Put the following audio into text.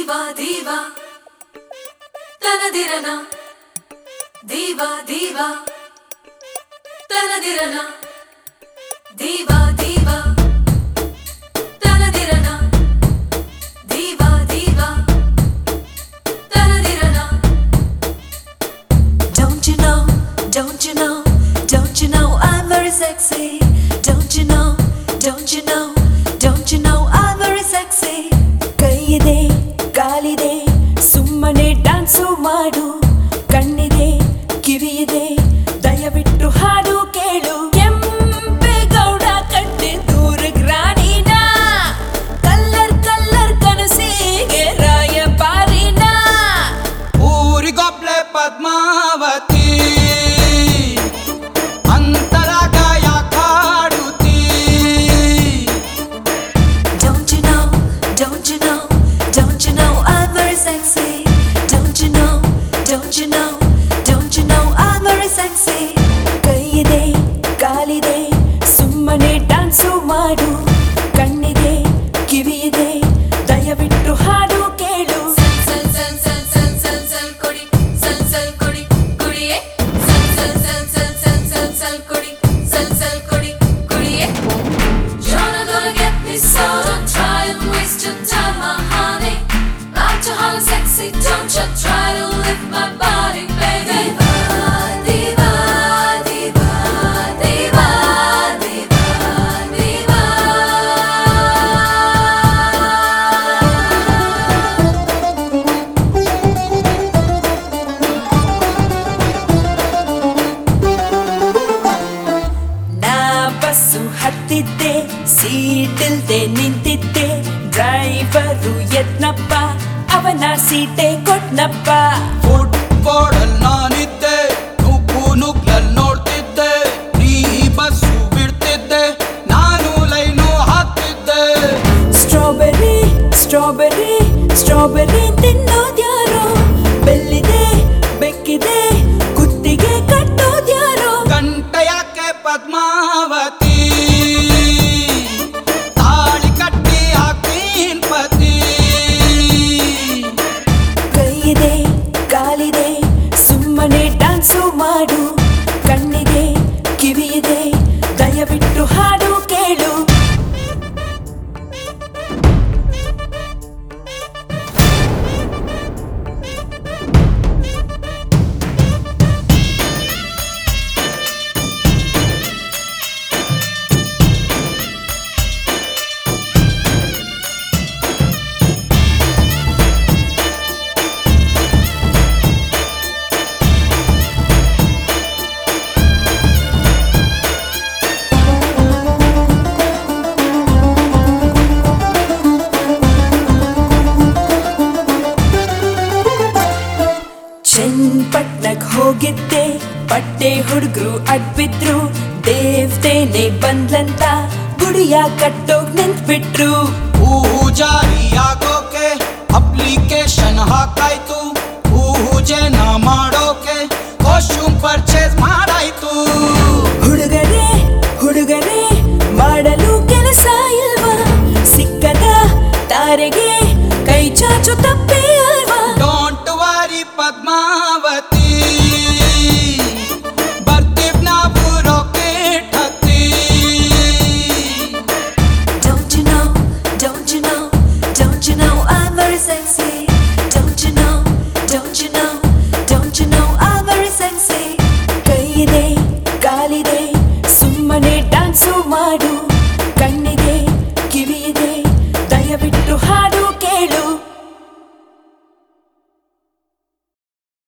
Diva diva ತನದಿರನ diva diva ತನದಿರನ diva diva ತನದಿರನ ದೀವಾ ದೀವಾ ತನದಿರನ Don't you know, don't you know, don't you know I'm very sexy? Don't you know, don't you know, don't you know I'm very sexy? ಕೈಯಿದೆ ಕಾಲಿದೆ ಸುಮ್ಮನೆ dance ಮಾಡು ಕಣ್ಣಿದೆ ಕಿವಿಯಿದೆ ದಯವಿಟ್ಟು ಹಾಡು ಕೇಳು ಕೆಂಪೇಗೌಡ ಕಟ್ಟೆ ದೂರ ಗ್ರಾಣಿನ ಕಲ್ಲರ್ ಕಲ್ಲರ್ ಕನಸಿಗೆ ರಾಯಬಾರಿನ ಊರಿಗೊಬ್ಳೆ Padmavati ಅಂತರಾಗ ಯಾಕಾಡುತ್ತೀ Don't you know, don't you know, don't you know I'm very sexy? Don't you know, don't you know, don't you know I'm very sexy? ಕೈಯಿದೆ ಕಾಲಿದೆ ಸುಮ್ಮನೆ ಡ್ಯಾನ್ಸು ಮಾಡು ಕಣ್ಣಿದೆ ಕಿವಿಯಿದೆ ದಯವಿಟ್ಟು ಹಾಡು ಕೇಳು ಸಲ್ ಸಲ್ ಸಲ್ ಸಲ್ ಸಲ್ ಸಲ್ ಕೊಡಿ ಸಲ್ ಸಲ್ ಕೊಡಿ ಕುಡಿಯೇ ಸಲ್ ಸಲ್ ಸಲ್ ಸಲ್ ಸಲ್ ಸಲ್ ಸಲ್ ಕೊಡಿ ಸಲ್ ಸಲ್ ಕೊಡಿ ಕುಡಿಯೇ You're not gonna get me so don't try and waste your time my honey Like to holler sexy don't you try to lift my body baby Diva, diva, diva, diva, diva, diva ನಾ bus ಹತ್ತಿದ್ದೆ ಸೀಟಿಲ್ದೆ ನಿಂತಿದ್ದೆ driver ಯತ್ನಪ್ಪ ಅವನ ಸೀಟೆ ಕೊಟ್ನಪ್ಪ ಫುಟ್ಬೋರ್ಡಲ್ ನಾನಿದ್ದೆ ನುಗ್ಗು ನುಗ್ಲಲ್ ನೋಡ್ತಿದ್ದೆ ನೀ bus ಬಿಡ್ತಿದ್ದೆ ನಾನು line ಹಾಕ್ತಿದ್ದೆ strawberry strawberry strawberry ತಿನ್ನೋದ್ಯಾರೋ ಬೆಲ್ಲಿದೆ ಬೆಕ್ಕಿದೆ ಕುತ್ತಿಗೆ ಕಟ್ಟೋದ್ಯಾರೋ ಗಂಟ ಯಾಕೆ ಪದ್ಮಾವತಿ ತಾಳಿ ಕಟ್ಟಿ ಹಾಕೀನ್ ಪತಿ ಕೈಯಿದೆ ಕಾಲಿದೆ ಸುಮ್ಮನೆ ಡ್ಯಾನ್ಸು ಮಾಡು ಕಣ್ಣಿದೆ ಕಿವಿಯಿದೆ ದಯವಿಟ್ಟು ಹಾಡು ಕೇಳು ಚನ್ನಪಟ್ನಕ್ ಹೋಗಿದ್ದೆ ಪಟ್ಟೆ ಹುಡುಗರು ಅಡ್ಬಿದ್ರು ದೇವ್ತೇನೆ ಬಂದ್ಲಂತ ಗುಡಿಯ ಕಟ್ಟೋಗ್ ನಿಂತ್ಬಿಟ್ರು ಪೂಜಾರಿ ಆಗೋಕೆ ಅಪ್ಲಿಕೇಶನ್ ಹಾಕಾಯ್ತು ಪೂಜೆನ ಮಾಡೋಕೆ ಕಾಸ್ಟ್ಯೂಮ್ ಪರ್ಚೇಸ್ ಮಾಡಾಯ್ತು ಹುಡುಗರೇ ಹುಡುಗರೇ ಮಾಡಲು ಕೆಲಸ ಇಲ್ವಾ ಸಿಕ್ಕದ ತಾರೆಗೆ ಕೈ ಚಾಚು ತಪ್ಪೇ ಅಲ್ವಾ ಡೋಂಟ್ ವಾರಿ ಪದ್ಮಾವತಿ ಬರ್ತೀವ್ ನಾವು ರಾಕೆಟ್ ಹತ್ತಿ Don't you know, don't you know, don't you know I'm very sexy?